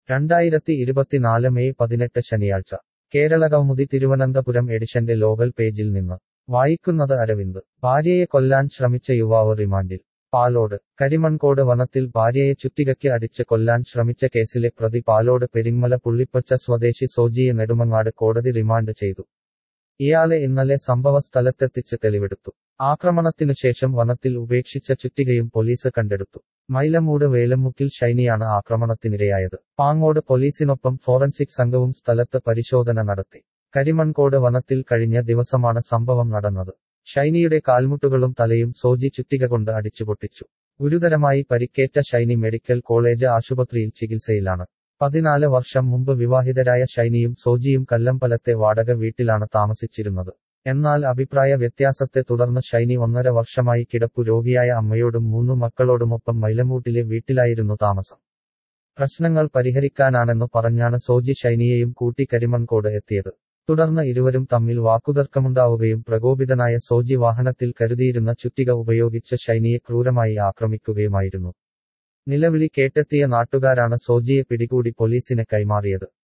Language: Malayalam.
രണ്ടായിരത്തി ഇരുപത്തിനാല് മെയ് പതിനെട്ട് ശനിയാഴ്ച കേരള കൗമുദി തിരുവനന്തപുരം എഡിഷന്റെ ലോകൽ പേജിൽ നിന്ന് വായിക്കുന്നത് അരവിന്ദ് ഭാര്യയെ കൊല്ലാൻ ശ്രമിച്ച യുവാവ് റിമാൻഡിൽ പാലോട് കരിമൺകോട് വനത്തിൽ ഭാര്യയെ ചുറ്റികയ്ക്ക് അടിച്ച് കൊല്ലാൻ ശ്രമിച്ച കേസിലെ പ്രതി പാലോട് പെരിങ്ങമല പുള്ളിപ്പച്ച സ്വദേശി സോജിയെ നെടുമങ്ങാട് കോടതി റിമാൻഡ് ചെയ്തു ഇയാളെ ഇന്നലെ സംഭവ സ്ഥലത്തെത്തിച്ച് തെളിവെടുത്തു ആക്രമണത്തിനുശേഷം വനത്തിൽ ഉപേക്ഷിച്ച ചുറ്റികയും പോലീസ് കണ്ടെടുത്തു മൈലമൂട് വേലമുക്കിൽ ഷൈനിയാണ് ആക്രമണത്തിനിരയായത് പാങ്ങോട് പോലീസിനൊപ്പം ഫോറൻസിക് സംഘവും സ്ഥലത്ത് പരിശോധന നടത്തി കരിമൺകോട് വനത്തിൽ കഴിഞ്ഞ ദിവസമാണ് സംഭവം നടന്നത് ഷൈനിയുടെ കാൽമുട്ടുകളും തലയും സോജി ചുറ്റിക കൊണ്ട് അടിച്ചുപൊട്ടിച്ചു ഗുരുതരമായി പരിക്കേറ്റ ഷൈനി മെഡിക്കൽ കോളേജ് ആശുപത്രിയിൽ ചികിത്സയിലാണ് പതിനാല് വർഷം മുമ്പ് വിവാഹിതരായ ഷൈനിയും സോജിയും കല്ലമ്പലത്തെ വാടക വീട്ടിലാണ് താമസിച്ചിരുന്നത് എന്നാൽ അഭിപ്രായ വ്യത്യാസത്തെ തുടർന്ന് ഷൈനി ഒന്നര വർഷമായി കിടപ്പു രോഗിയായ അമ്മയോടും മൂന്നു മക്കളോടുമൊപ്പം മൈലമൂട്ടിലെ വീട്ടിലായിരുന്നു താമസം പ്രശ്നങ്ങൾ പരിഹരിക്കാനാണെന്നു പറഞ്ഞാണ് സോജി ഷൈനിയെയും കൂട്ടി കരിമൺകോട് എത്തിയത് തുടർന്ന് ഇരുവരും തമ്മിൽ വാക്കുതർക്കമുണ്ടാവുകയും പ്രകോപിതനായ സോജി വാഹനത്തിൽ കരുതിയിരുന്ന ചുറ്റിക ഉപയോഗിച്ച് ഷൈനിയെ ക്രൂരമായി ആക്രമിക്കുകയുമായിരുന്നു നിലവിളി കേട്ടെത്തിയ നാട്ടുകാരാണ് സോജിയെ പിടികൂടി പോലീസിന് കൈമാറിയത്